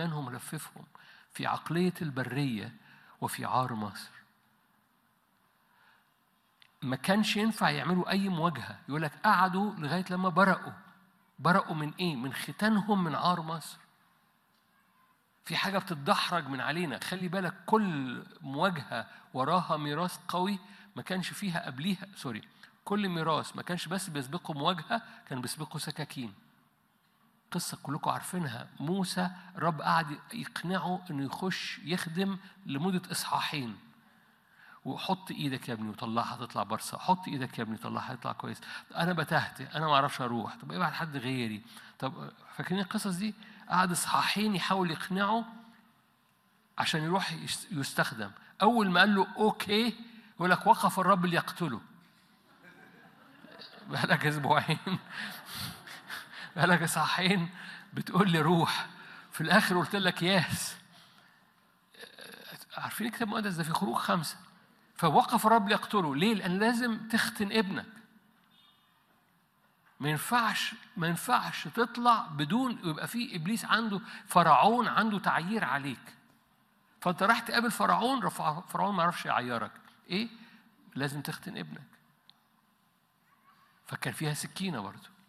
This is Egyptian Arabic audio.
إيمانهم لففهم في عقلية البرية وفي عار مصر ما كانش ينفع يعملوا أي مواجهة يقول لك قعدوا لغاية لما برقوا برقوا من إيه؟ من ختانهم من عار مصر في حاجة بتتدحرج من علينا خلي بالك كل مواجهة وراها ميراث قوي ما كانش فيها قبليها سوري كل ميراث ما كانش بس بيسبقه مواجهة كان بيسبقه سكاكين قصة كلكم عارفينها موسى الرب قعد يقنعه انه يخش يخدم لمدة اصحاحين وحط ايدك يا ابني وطلعها تطلع برصة حط ايدك يا ابني طلعها تطلع كويس انا بتهت انا ما اعرفش اروح طب ابعت حد غيري طب فاكرين القصص دي قعد اصحاحين يحاول يقنعه عشان يروح يستخدم اول ما قال له اوكي يقول لك وقف الرب ليقتله بقالك اسبوعين بقالك اصحاحين بتقول لي روح في الاخر قلت لك ياس عارفين الكتاب المقدس ده في خروج خمسه فوقف الرب ليقتله ليه؟ لأن لازم تختن ابنك ما ينفعش ما ينفعش تطلع بدون يبقى في ابليس عنده فرعون عنده تعيير عليك فانت راح تقابل فرعون فرعون ما يعرفش يعيرك ايه لازم تختن ابنك فكان فيها سكينه برضه